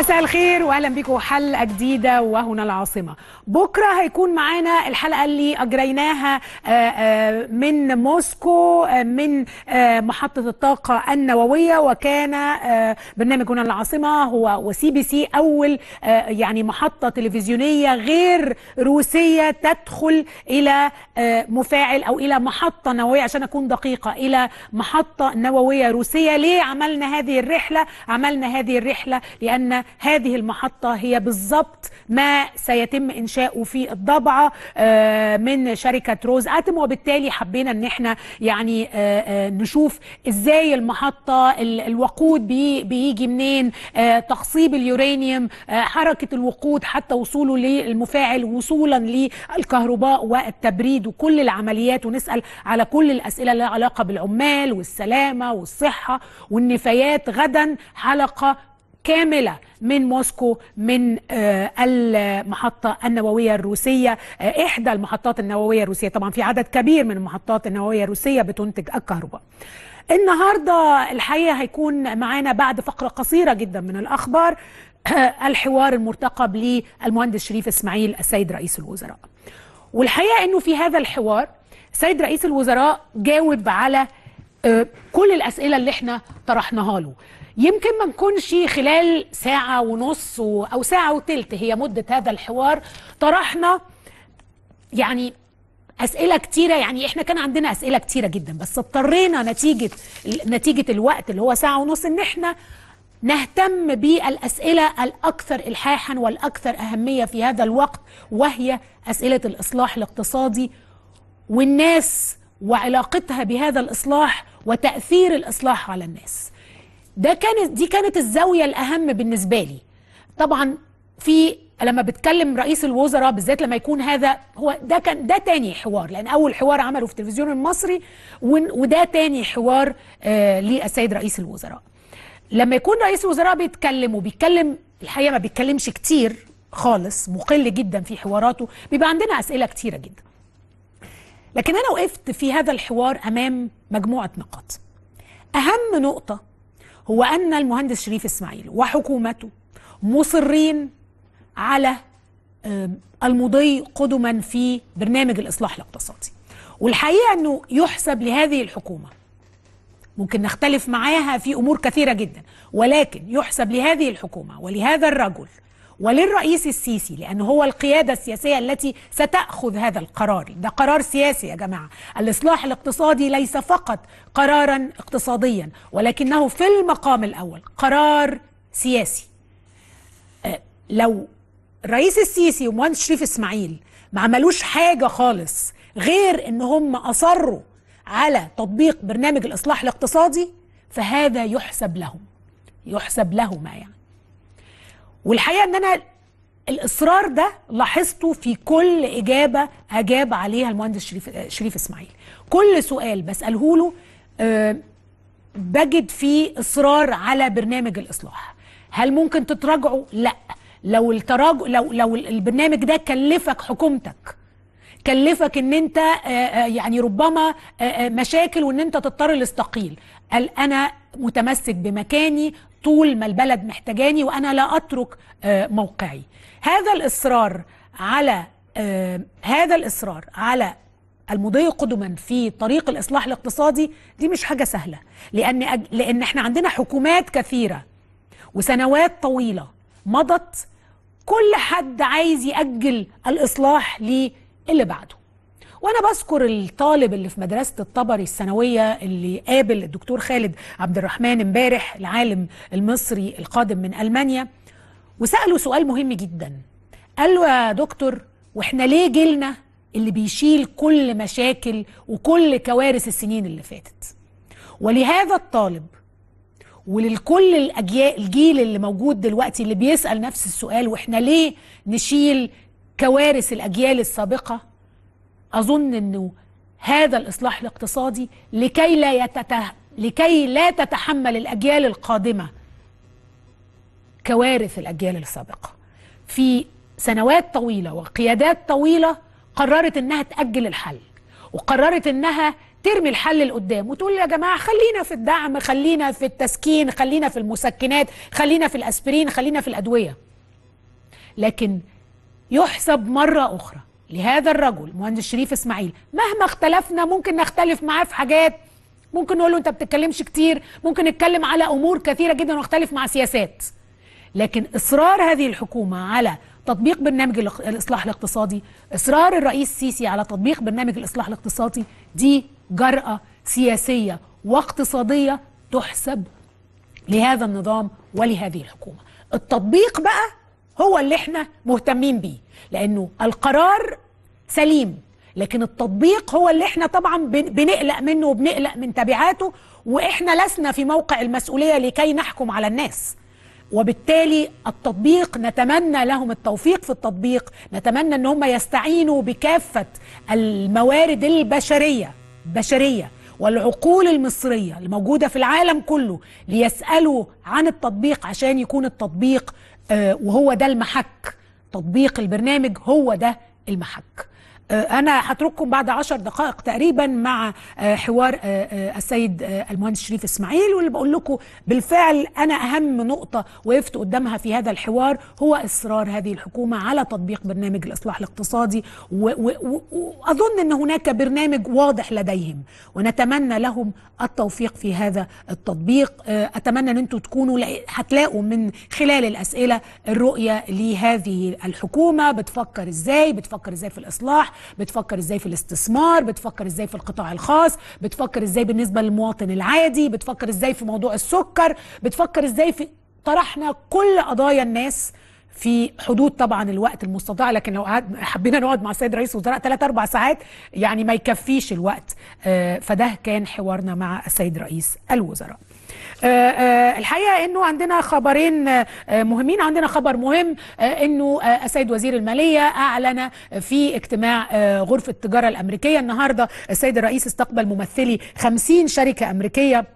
مساء الخير واهلا بكم حلقه جديده وهنا العاصمه بكره هيكون معانا الحلقه اللي اجريناها آه، آه، من موسكو آه، من آه، محطه الطاقه النوويه وكان آه، برنامج هنا العاصمه هو وسي بي سي اول آه، يعني محطه تلفزيونيه غير روسيه تدخل الى آه، مفاعل او الى محطه نوويه عشان اكون دقيقه الى محطه نوويه روسيه ليه عملنا هذه الرحله عملنا هذه الرحله لان هذه المحطه هي بالضبط ما سيتم انشاؤه في الضبعه آه، من شركه روز اتم وبالتالي حبينا ان احنا يعني آه، آه، نشوف ازاي المحطه ال- الوقود بي- بيجي منين آه، تخصيب اليورانيوم آه، حركه الوقود حتى وصوله للمفاعل وصولا للكهرباء والتبريد وكل العمليات ونسال على كل الاسئله اللي لها علاقه بالعمال والسلامه والصحه والنفايات غدا حلقه كاملة من موسكو من آه، المحطة النووية الروسية آه، إحدى المحطات النووية الروسية طبعا في عدد كبير من المحطات النووية الروسية بتنتج الكهرباء النهاردة الحقيقة هيكون معانا بعد فقرة قصيرة جدا من الأخبار الحوار المرتقب للمهندس شريف إسماعيل السيد رئيس الوزراء والحقيقة أنه في هذا الحوار السيد رئيس الوزراء جاوب على آه، كل الأسئلة اللي احنا طرحناها له يمكن ما نكونش خلال ساعة ونص و- أو ساعة وتلت هي مدة هذا الحوار طرحنا يعني أسئلة كتيرة يعني إحنا كان عندنا أسئلة كتيرة جدا بس اضطرينا نتيجة نتيجة الوقت اللي هو ساعة ونص إن إحنا نهتم بالأسئلة الأكثر إلحاحا والأكثر أهمية في هذا الوقت وهي أسئلة الإصلاح الاقتصادي والناس وعلاقتها بهذا الإصلاح وتأثير الإصلاح على الناس ده كانت دي كانت الزاويه الاهم بالنسبه لي طبعا في لما بتكلم رئيس الوزراء بالذات لما يكون هذا هو ده كان ده تاني حوار لان اول حوار عمله في التلفزيون المصري ون- وده تاني حوار آه للسيد رئيس الوزراء لما يكون رئيس الوزراء بيتكلم وبيتكلم الحقيقه ما بيتكلمش كتير خالص مقل جدا في حواراته بيبقى عندنا اسئله كتيره جدا لكن انا وقفت في هذا الحوار امام مجموعه نقاط اهم نقطه هو ان المهندس شريف اسماعيل وحكومته مصرين على آم، المضي قدما في برنامج الاصلاح الاقتصادي والحقيقه انه يحسب لهذه الحكومه ممكن نختلف معاها في امور كثيره جدا ولكن يحسب لهذه الحكومه ولهذا الرجل وللرئيس السيسي لأنه هو القيادة السياسية التي ستأخذ هذا القرار ده قرار سياسي يا جماعة الإصلاح الاقتصادي ليس فقط قرارا اقتصاديا ولكنه في المقام الأول قرار سياسي آه، لو الرئيس السيسي ومهندس شريف اسماعيل ما عملوش حاجة خالص غير ان هم اصروا على تطبيق برنامج الاصلاح الاقتصادي فهذا يحسب لهم يحسب لهما يعني والحقيقه ان انا الاصرار ده لاحظته في كل اجابه اجاب عليها المهندس شريف شريف اسماعيل كل سؤال بساله له آه، بجد فيه اصرار على برنامج الاصلاح هل ممكن تتراجعوا لا لو التراجع لو لو البرنامج ده كلفك حكومتك كلفك ان انت آه، آه، يعني ربما آه، آه، مشاكل وان انت تضطر تستقيل قال انا متمسك بمكاني طول ما البلد محتاجاني وانا لا اترك آه، موقعي هذا الاصرار على آه، هذا الاصرار على المضي قدما في طريق الاصلاح الاقتصادي دي مش حاجه سهله لان أج- لان احنا عندنا حكومات كثيره وسنوات طويله مضت كل حد عايز يأجل الإصلاح للي بعده وأنا بذكر الطالب اللي في مدرسة الطبري الثانوية اللي قابل الدكتور خالد عبد الرحمن امبارح العالم المصري القادم من ألمانيا وسأله سؤال مهم جدا قال له يا دكتور واحنا ليه جيلنا اللي بيشيل كل مشاكل وكل كوارث السنين اللي فاتت ولهذا الطالب وللكل الاجيال الجيل اللي موجود دلوقتي اللي بيسال نفس السؤال واحنا ليه نشيل كوارث الاجيال السابقه اظن انه هذا الاصلاح الاقتصادي لكي لا يتته... لكي لا تتحمل الاجيال القادمه كوارث الاجيال السابقه في سنوات طويله وقيادات طويله قررت انها تاجل الحل وقررت انها ترمي الحل لقدام وتقول يا جماعه خلينا في الدعم خلينا في التسكين خلينا في المسكنات خلينا في الاسبرين خلينا في الادويه لكن يحسب مره اخرى لهذا الرجل مهندس شريف اسماعيل مهما اختلفنا ممكن نختلف معاه في حاجات ممكن نقول له انت بتتكلمش كتير ممكن نتكلم على امور كثيره جدا ونختلف مع سياسات لكن اصرار هذه الحكومه على تطبيق برنامج الاصلاح الاقتصادي اصرار الرئيس السيسي على تطبيق برنامج الاصلاح الاقتصادي دي جرأة سياسية واقتصادية تحسب لهذا النظام ولهذه الحكومة التطبيق بقى هو اللي احنا مهتمين بيه لانه القرار سليم لكن التطبيق هو اللي احنا طبعا بنقلق منه وبنقلق من تبعاته واحنا لسنا في موقع المسؤوليه لكي نحكم على الناس وبالتالي التطبيق نتمنى لهم التوفيق في التطبيق نتمنى ان هم يستعينوا بكافه الموارد البشريه بشريه والعقول المصريه الموجوده في العالم كله ليسالوا عن التطبيق عشان يكون التطبيق آه وهو ده المحك تطبيق البرنامج هو ده المحك آه، أنا هترككم بعد عشر دقائق تقريبا مع آه، حوار آه، السيد المهندس شريف إسماعيل واللي بقول لكم بالفعل أنا أهم نقطة وقفت قدامها في هذا الحوار هو إصرار هذه الحكومة على تطبيق برنامج الإصلاح الاقتصادي وأظن أن هناك برنامج واضح لديهم ونتمنى لهم التوفيق في هذا التطبيق أتمنى أن أنتم تكونوا هتلاقوا من خلال الأسئلة الرؤية لهذه الحكومة بتفكر إزاي بتفكر إزاي في الإصلاح بتفكر ازاي في الاستثمار بتفكر ازاي في القطاع الخاص بتفكر ازاي بالنسبه للمواطن العادي بتفكر ازاي في موضوع السكر بتفكر ازاي في طرحنا كل قضايا الناس في حدود طبعا الوقت المستطاع لكن لو قعد حبينا نقعد مع السيد رئيس الوزراء ثلاث اربع ساعات يعني ما يكفيش الوقت آه، فده كان حوارنا مع السيد رئيس الوزراء آه، آه، الحقيقه انه عندنا خبرين آه، مهمين عندنا خبر مهم انه السيد وزير الماليه اعلن في اجتماع غرفه التجاره الامريكيه النهارده السيد الرئيس استقبل ممثلي 50 شركه امريكيه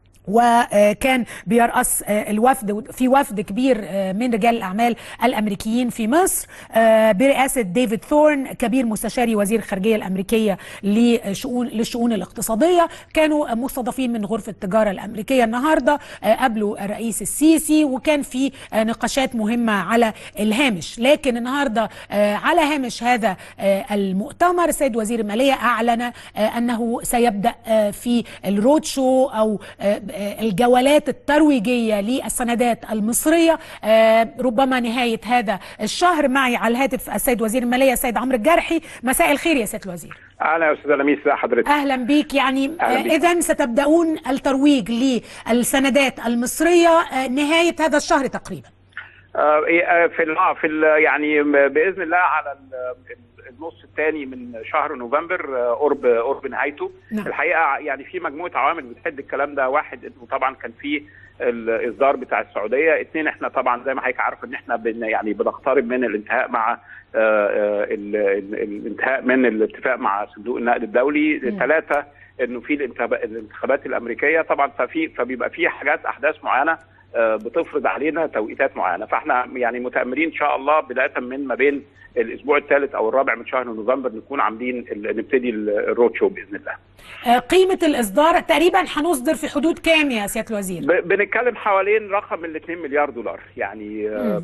وكان بيرأس آه، الوفد في وفد كبير آه، من رجال الأعمال الأمريكيين في مصر آه، برئاسة ديفيد ثورن كبير مستشاري وزير الخارجية الأمريكية لشؤون للشؤون الاقتصادية كانوا مستضافين من غرفة التجارة الأمريكية النهاردة قابلوا الرئيس السيسي وكان في نقاشات مهمة على الهامش لكن النهاردة على هامش هذا المؤتمر السيد وزير المالية أعلن أنه سيبدأ في الرود شو أو الجولات الترويجية للسندات المصرية آه، ربما نهاية هذا الشهر معي على الهاتف السيد وزير المالية السيد عمرو الجرحي مساء الخير يا سيد الوزير اهلا يا استاذ لميس حضرتك اهلا بيك يعني آه، اذا ستبداون الترويج للسندات المصريه آه، نهايه هذا الشهر تقريبا إيه، في في يعني باذن الله على النص الثاني من شهر نوفمبر آه، قرب قرب نهايته نعم. الحقيقه يعني في مجموعه عوامل بتحد الكلام ده واحد انه طبعا كان في الاصدار بتاع السعوديه اثنين احنا طبعا زي ما حضرتك عارف ان احنا بن يعني بنقترب من الانتهاء مع آه، آه، الانتهاء من الاتفاق مع صندوق النقد الدولي ثلاثه انه في الانتخابات الامريكيه طبعا ففي فبيبقى في حاجات احداث معينه بتفرض علينا توقيتات معينه فاحنا يعني متاملين ان شاء الله بدايه من ما بين الاسبوع الثالث او الرابع من شهر نوفمبر نكون عاملين نبتدي الرود شو باذن الله. آه، قيمه الاصدار تقريبا هنصدر في حدود كام يا سياده الوزير؟ بنتكلم حوالين رقم ال 2 مليار دولار يعني آه،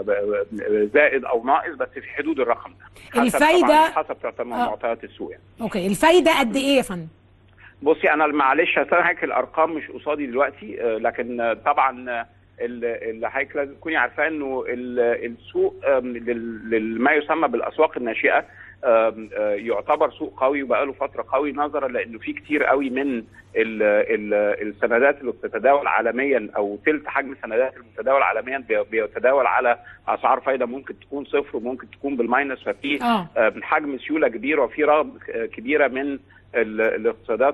زائد او ناقص بس في حدود الرقم ده. الفايده حسب معطيات السوق يعني. اوكي الفايده قد ايه يا فندم؟ بصي انا معلش هسامحك الارقام مش قصادي دلوقتي آه، لكن طبعا اللي حضرتك لازم تكوني عارفاه انه السوق ما يسمى بالاسواق الناشئه يعتبر سوق قوي وبقى له فتره قوي نظرا لانه في كتير قوي من السندات اللي بتتداول عالميا او ثلث حجم السندات المتداول عالميا بيتداول على اسعار فايده ممكن تكون صفر وممكن تكون بالماينس ففي آه. حجم سيوله كبيره وفي رغبه كبيره من الاقتصادات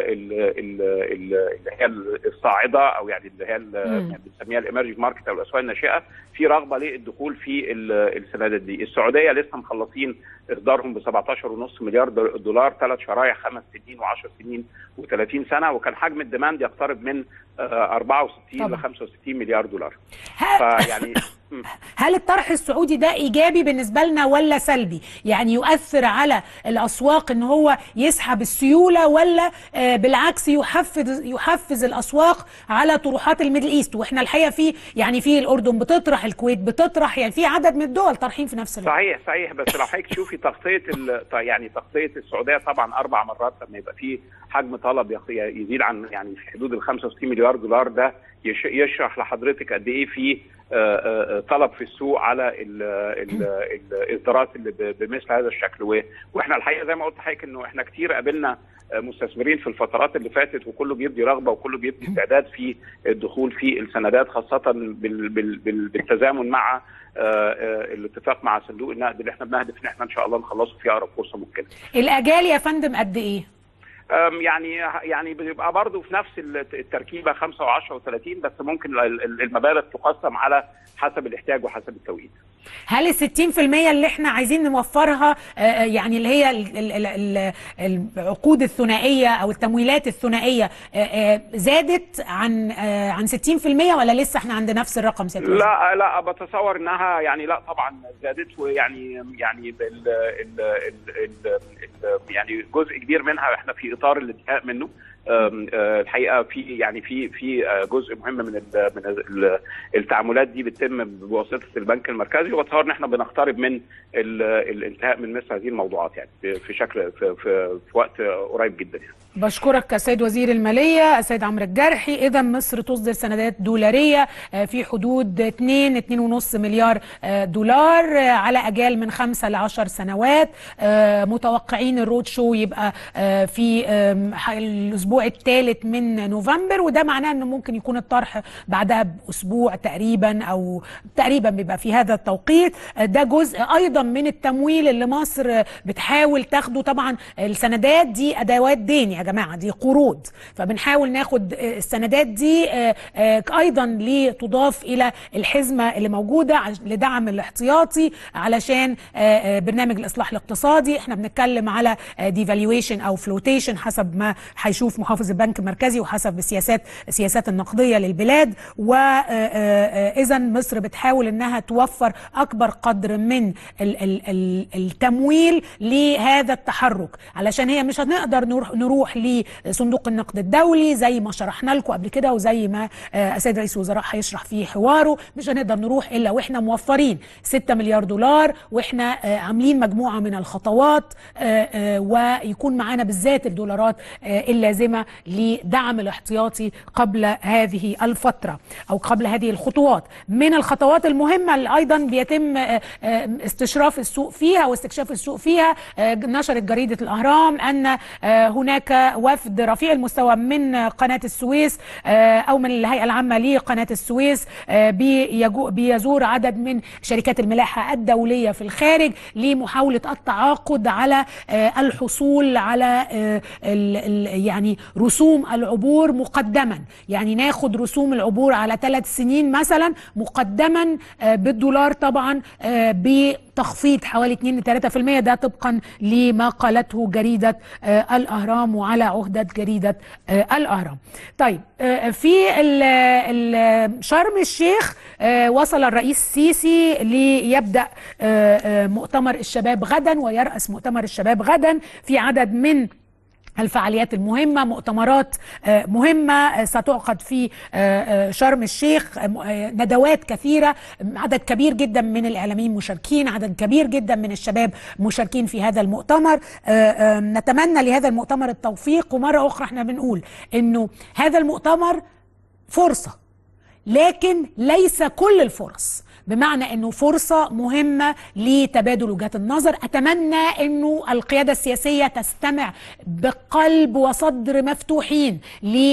اللي هي الصاعده او يعني اللي هي بنسميها الامرجنج ماركت او الاسواق الناشئه في رغبه للدخول في السندات دي، السعوديه لسه مخلصين اصدارهم ب 17.5 مليار دولار ثلاث شرايح خمس سنين و10 سنين و30 سنه وكان حجم الديماند يقترب من 64 ل 65 مليار دولار. فيعني هل الطرح السعودي ده ايجابي بالنسبه لنا ولا سلبي يعني يؤثر على الاسواق ان هو يسحب السيوله ولا آه، بالعكس يحفز يحفز الاسواق على طروحات الميدل ايست واحنا الحقيقه في يعني في الاردن بتطرح الكويت بتطرح يعني في عدد من الدول طارحين في نفس الوقت صحيح صحيح بس لو حضرتك تشوفي تغطيه ال- يعني تغطيه السعوديه طبعا اربع مرات لما يبقى في حجم طلب يخ- يزيد عن يعني في حدود ال 65 مليار دولار ده يش- يشرح لحضرتك قد ايه في آه، آه، طلب في السوق على ال- ال- الاصدارات اللي ب- بمثل هذا الشكل و- واحنا الحقيقه زي ما قلت لحضرتك انه احنا كتير قابلنا آه، مستثمرين في الفترات اللي فاتت وكله بيبدي رغبه وكله بيبدي استعداد في الدخول في السندات خاصه بال- بال- بال- بالتزامن مع آه، آه، الاتفاق مع صندوق النقد اللي احنا بنهدف ان احنا ان شاء الله نخلصه في اقرب فرصه ممكنه. الاجال يا فندم قد ايه أم يعني يعني بيبقى برضه في نفس الت- التركيبه 5 و10 و30 بس ممكن ال- ال- المبالغ تقسم على حسب الاحتياج وحسب التوقيت. هل ال 60% اللي احنا عايزين نوفرها آه، آه، يعني اللي هي ال- ال- ال- ال- العقود الثنائيه او التمويلات الثنائيه آه، آه، زادت عن آه، عن 60% ولا لسه احنا عند نفس الرقم سيادة الوزير؟ لا لا بتصور انها يعني لا طبعا زادت ويعني يعني ال ال ال ال ال يعني جزء كبير منها احنا في اطار الانتهاء منه أم، آه، الحقيقه في يعني في في آه، جزء مهم من ال من ال- التعاملات دي بتتم بواسطه البنك المركزي وبتصور ان احنا بنقترب من ال- الانتهاء من مثل هذه الموضوعات يعني في- في شكل في, في, في وقت قريب جدا يعني. بشكرك السيد وزير المالية السيد عمرو الجرحي إذا مصر تصدر سندات دولارية آه، في حدود 2 2.5 مليار آه، دولار آه، على أجال من 5 ل 10 سنوات آه، متوقعين الرود شو يبقى آه، في آم، ح- الأسبوع الثالث من نوفمبر وده معناه أنه ممكن يكون الطرح بعدها بأسبوع تقريبا أو تقريبا بيبقى في هذا التوقيت آه، ده جزء أيضا من التمويل اللي مصر آه، بتحاول تاخده طبعا السندات دي أدوات دين يا جماعة دي قروض فبنحاول ناخد آه، السندات دي آه، آه، أيضا لتضاف إلى الحزمة اللي موجودة عش- لدعم الاحتياطي علشان آه، آه، برنامج الإصلاح الاقتصادي احنا بنتكلم على ديفالويشن أو فلوتيشن حسب ما هيشوف محافظ البنك المركزي وحسب السياسات السياسات النقدية للبلاد وإذا مصر بتحاول إنها توفر أكبر قدر من ال- ال- ال- التمويل لهذا التحرك علشان هي مش هنقدر نروح نروح لصندوق النقد الدولي زي ما شرحنا لكم قبل كده وزي ما آه، السيد رئيس الوزراء هيشرح في حواره مش هنقدر نروح الا واحنا موفرين 6 مليار دولار واحنا آه، عاملين مجموعه من الخطوات آه، آه، ويكون معانا بالذات الدولارات آه، اللازمه لدعم الاحتياطي قبل هذه الفتره او قبل هذه الخطوات من الخطوات المهمه اللي ايضا بيتم آه، آه، استشراف السوق فيها واستكشاف السوق فيها آه، نشرت جريده الاهرام ان آه، هناك وفد رفيع المستوى من قناه السويس آه، او من الهيئه العامه لقناه السويس آه، بيجو- بيزور عدد من شركات الملاحه الدوليه في الخارج لمحاوله التعاقد على آه، الحصول على آه، ال- ال- يعني رسوم العبور مقدما يعني ناخد رسوم العبور على ثلاث سنين مثلا مقدما آه، بالدولار طبعا آه، بتخفيض حوالي 2 ل 3% ده طبقا لما قالته جريده آه، الاهرام وعلى عهده جريده آه، الاهرام. طيب آه، في ال- ال- شرم الشيخ آه، وصل الرئيس السيسي ليبدا آه، آه، مؤتمر الشباب غدا ويرأس مؤتمر الشباب غدا في عدد من الفعاليات المهمة مؤتمرات آه، مهمة آه، ستعقد في آه، آه، شرم الشيخ آه، م- آه، ندوات كثيرة عدد كبير جدا من الإعلاميين مشاركين عدد كبير جدا من الشباب مشاركين في هذا المؤتمر آه، آه، نتمنى لهذا المؤتمر التوفيق ومرة أخرى احنا بنقول أنه هذا المؤتمر فرصة لكن ليس كل الفرص بمعنى انه فرصه مهمه لتبادل وجهات النظر اتمنى انه القياده السياسيه تستمع بقلب وصدر مفتوحين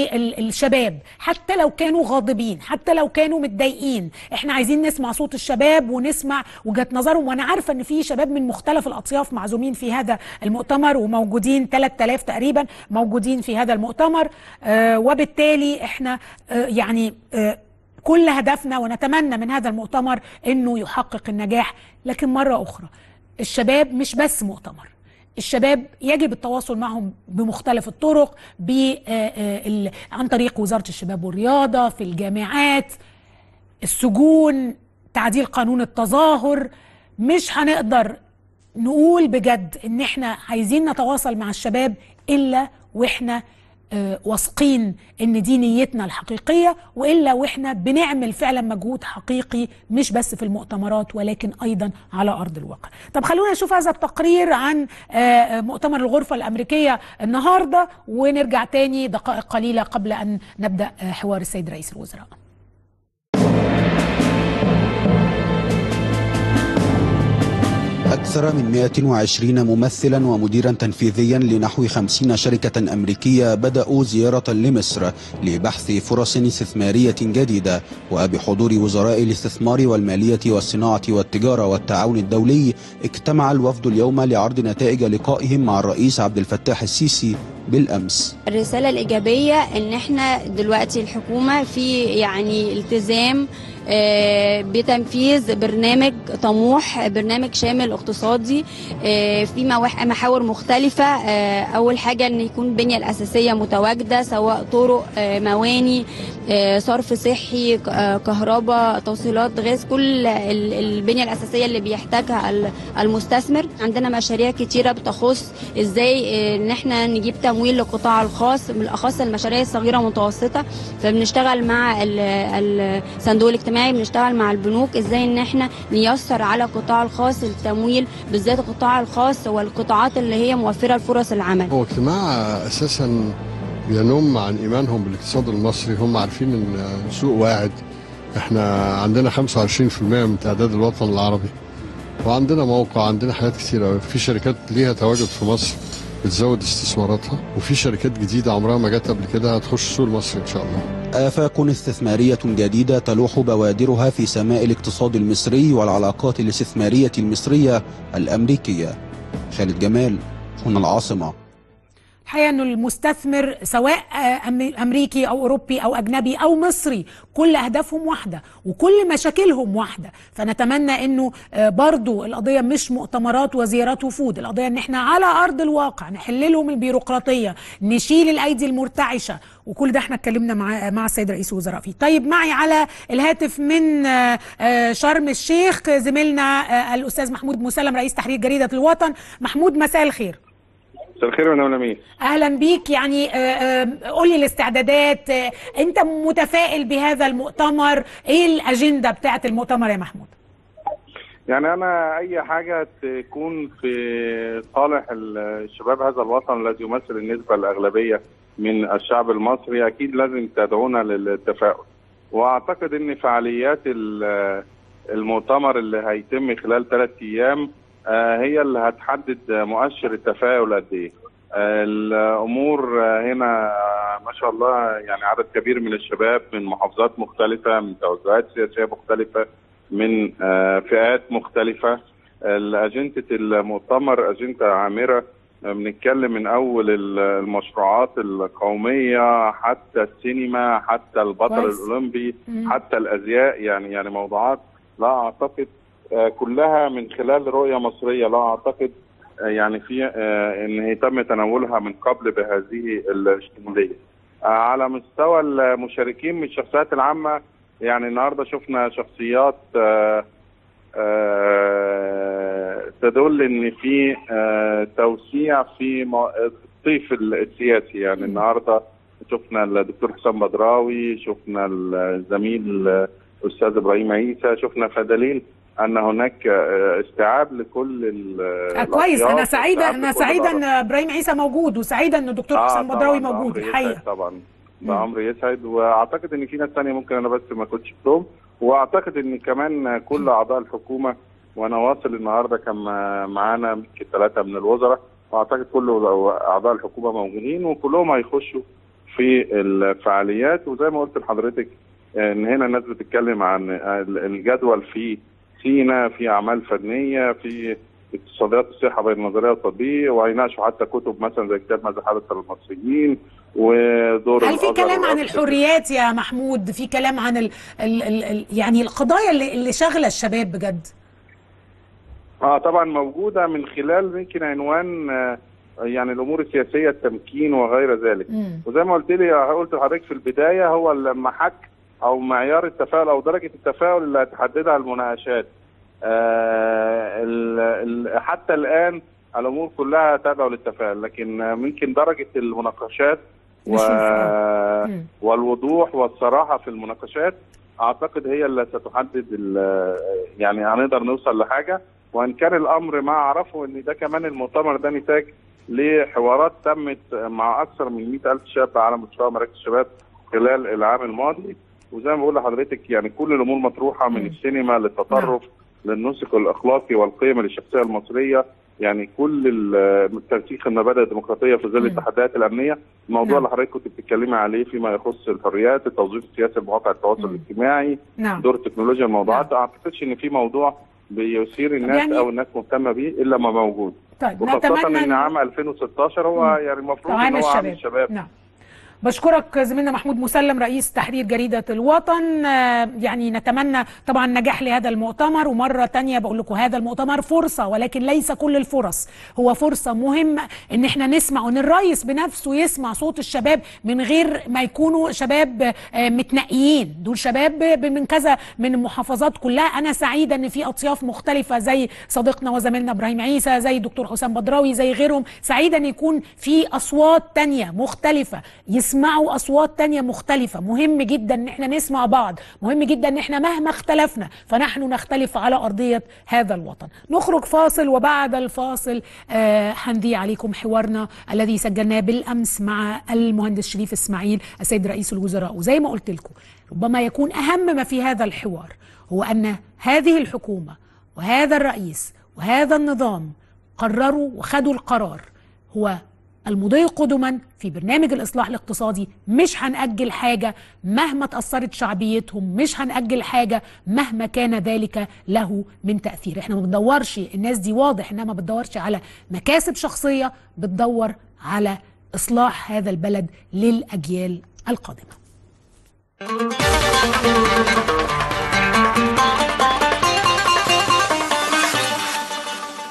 للشباب حتى لو كانوا غاضبين حتى لو كانوا متضايقين احنا عايزين نسمع صوت الشباب ونسمع وجهات نظرهم وانا عارفه ان في شباب من مختلف الاطياف معزومين في هذا المؤتمر وموجودين 3000 تقريبا موجودين في هذا المؤتمر آه وبالتالي احنا آه يعني آه كل هدفنا ونتمنى من هذا المؤتمر انه يحقق النجاح لكن مره اخرى الشباب مش بس مؤتمر الشباب يجب التواصل معهم بمختلف الطرق ب آه، آه، ال- عن طريق وزاره الشباب والرياضه في الجامعات السجون تعديل قانون التظاهر مش هنقدر نقول بجد ان احنا عايزين نتواصل مع الشباب الا واحنا آه، واثقين ان دي نيتنا الحقيقيه والا واحنا بنعمل فعلا مجهود حقيقي مش بس في المؤتمرات ولكن ايضا على ارض الواقع. طب خلونا نشوف هذا التقرير عن آه، آه، مؤتمر الغرفه الامريكيه النهارده ونرجع تاني دقائق قليله قبل ان نبدا آه، حوار السيد رئيس الوزراء. أكثر من 120 ممثلا ومديرا تنفيذيا لنحو 50 شركة أمريكية بدأوا زيارة لمصر لبحث فرص استثمارية جديدة وبحضور وزراء الاستثمار والمالية والصناعة والتجارة والتعاون الدولي اجتمع الوفد اليوم لعرض نتائج لقائهم مع الرئيس عبد الفتاح السيسي بالأمس الرسالة الإيجابية إن إحنا دلوقتي الحكومة في يعني التزام آه، بتنفيذ برنامج طموح برنامج شامل اقتصادي آه، في مواح- محاور مختلفة آه، أول حاجة إن يكون البنية الأساسية متواجدة سواء طرق آه، مواني آه، صرف صحي ك- آه، كهرباء توصيلات غاز كل ال- البنية الأساسية اللي بيحتاجها ال- المستثمر عندنا مشاريع كتيرة بتخص ازاي آه، ان احنا نجيب تمويل للقطاع الخاص بالاخص المشاريع الصغيره والمتوسطه فبنشتغل مع ال- ال- الصندوق الاجتماعي بنشتغل مع البنوك ازاي ان احنا نيسر على القطاع الخاص التمويل بالذات القطاع الخاص والقطاعات اللي هي موفره لفرص العمل هو اجتماع اساسا بينم عن ايمانهم بالاقتصاد المصري هم عارفين ان سوق واعد احنا عندنا 25% من تعداد الوطن العربي وعندنا موقع عندنا حاجات كتير قوي في شركات ليها تواجد في مصر بتزود استثماراتها وفي شركات جديده عمرها ما جت قبل كده هتخش السوق المصري ان شاء الله آفاق استثمارية جديدة تلوح بوادرها في سماء الاقتصاد المصري والعلاقات الاستثمارية المصرية الأمريكية خالد جمال هنا العاصمة الحقيقه انه المستثمر سواء آه، أم- امريكي او اوروبي او اجنبي او مصري كل اهدافهم واحده وكل مشاكلهم واحده فنتمنى انه آه، برضو القضيه مش مؤتمرات وزيارات وفود القضيه ان احنا على ارض الواقع نحل لهم البيروقراطيه نشيل الايدي المرتعشه وكل ده احنا اتكلمنا مع مع السيد رئيس الوزراء فيه طيب معي على الهاتف من آه، آه، شرم الشيخ زميلنا آه، الاستاذ محمود مسلم رئيس تحرير جريده الوطن محمود مساء الخير مساء الخير وانا ولمين اهلا بيك يعني آه، آه، قولي الاستعدادات آه، انت متفائل بهذا المؤتمر ايه الاجنده بتاعه المؤتمر يا محمود يعني انا اي حاجه تكون في صالح الشباب هذا الوطن الذي يمثل النسبه الاغلبيه من الشعب المصري اكيد لازم تدعونا للتفاؤل واعتقد ان فعاليات ال- المؤتمر اللي هيتم خلال ثلاث ايام آه، هي اللي هتحدد مؤشر التفاؤل قد ايه آه، الامور آه، هنا آه، ما شاء الله يعني عدد كبير من الشباب من محافظات مختلفه من توجهات سياسيه مختلفه من آه، فئات مختلفه اجنده المؤتمر اجنده عامره آه، بنتكلم من اول ال- المشروعات القوميه حتى السينما حتى البطل كويس. الاولمبي مم. حتى الازياء يعني يعني موضوعات لا اعتقد آه، كلها من خلال رؤيه مصريه لا اعتقد آه، يعني في آه، ان هي تم تناولها من قبل بهذه الشموليه. آه، على مستوى المشاركين من الشخصيات العامه يعني النهارده شفنا شخصيات آه، آه، تدل ان في آه، توسيع في م- الطيف السياسي يعني النهارده شفنا الدكتور حسام بدراوي شفنا الزميل الاستاذ ابراهيم عيسى شفنا فدليل ان هناك آه، استيعاب لكل ال- آه كويس انا الأطياف، سعيده واستيعاب انا لكل سعيده ان الأطراف. ابراهيم عيسى موجود وسعيده ان الدكتور آه حسام طبعاً، بدراوي ده موجود أمر الحقيقه يسعد طبعا مم. ده امر يسعد واعتقد ان في ناس ثانيه ممكن انا بس ما كنتش شفتهم واعتقد ان كمان كل اعضاء الحكومه وانا واصل النهارده كان معانا يمكن ثلاثه من الوزراء واعتقد كل اعضاء الحكومه موجودين وكلهم هيخشوا في الفعاليات وزي ما قلت لحضرتك ان هنا الناس بتتكلم عن الجدول في سينا في اعمال فنيه في اقتصاديات الصحه بين النظريه والتطبيق وهيناقشوا حتى كتب مثلا زي كتاب ماذا حدث للمصريين ودور هل في الأزهر كلام عن والأزهر. الحريات يا محمود في كلام عن ال ال ال ال يعني القضايا اللي, اللي شاغله الشباب بجد اه طبعا موجوده من خلال يمكن عنوان آه، يعني الامور السياسيه التمكين وغير ذلك مم. وزي ما قلت لي قلت لحضرتك في البدايه هو المحك او معيار التفاؤل او درجه التفاؤل اللي هتحددها المناقشات آه ال ال حتى الان الامور كلها تدعو للتفاؤل لكن آه، ممكن درجه المناقشات و... نشوف، آه. مم. والوضوح والصراحه في المناقشات اعتقد هي اللي ستحدد ال- يعني هنقدر نوصل لحاجه وان كان الامر ما اعرفه ان ده كمان المؤتمر ده نتاج لحوارات تمت مع اكثر من 100 الف شاب على مستوى مراكز الشباب خلال العام الماضي وزي ما بقول لحضرتك يعني كل الامور مطروحه من مم. السينما للتطرف للنسك الاخلاقي والقيم للشخصيه المصريه يعني كل ال- ترسيخ المبادئ الديمقراطيه في ظل مم. التحديات الامنيه الموضوع نعم. اللي حضرتك كنت بتتكلمي عليه فيما يخص الحريات التوظيف السياسي بمواقع التواصل مم. الاجتماعي نعم دور التكنولوجيا الموضوعات ما اعتقدش ان في موضوع بيثير الناس يعني- او الناس مهتمه بيه الا ما موجود طيب وخاصه نتمنى ان إن- عام 2016 هو مم. يعني المفروض عام ان هو عام الشباب. الشباب نعم بشكرك زميلنا محمود مسلم رئيس تحرير جريدة الوطن آه، يعني نتمنى طبعا نجاح لهذا المؤتمر ومرة تانية بقول لكم هذا المؤتمر فرصة ولكن ليس كل الفرص هو فرصة مهمة ان احنا نسمع وان الرئيس بنفسه يسمع صوت الشباب من غير ما يكونوا شباب آه، متنقيين دول شباب ب- من كذا من المحافظات كلها انا سعيدة ان في اطياف مختلفة زي صديقنا وزميلنا ابراهيم عيسى زي دكتور حسام بدراوي زي غيرهم سعيدة ان يكون في اصوات تانية مختلفة يسمعوا اصوات تانية مختلفة مهم جدا ان احنا نسمع بعض مهم جدا ان احنا مهما اختلفنا فنحن نختلف على ارضية هذا الوطن نخرج فاصل وبعد الفاصل آه هنذيع عليكم حوارنا الذي سجلناه بالامس مع المهندس شريف اسماعيل السيد رئيس الوزراء وزي ما قلت لكم ربما يكون اهم ما في هذا الحوار هو ان هذه الحكومة وهذا الرئيس وهذا النظام قرروا وخدوا القرار هو المضي قدما في برنامج الإصلاح الاقتصادي مش هنأجل حاجة مهما تأثرت شعبيتهم مش هنأجل حاجة مهما كان ذلك له من تأثير احنا ما بندورش الناس دي واضح انها ما بتدورش على مكاسب شخصية بتدور على إصلاح هذا البلد للأجيال القادمة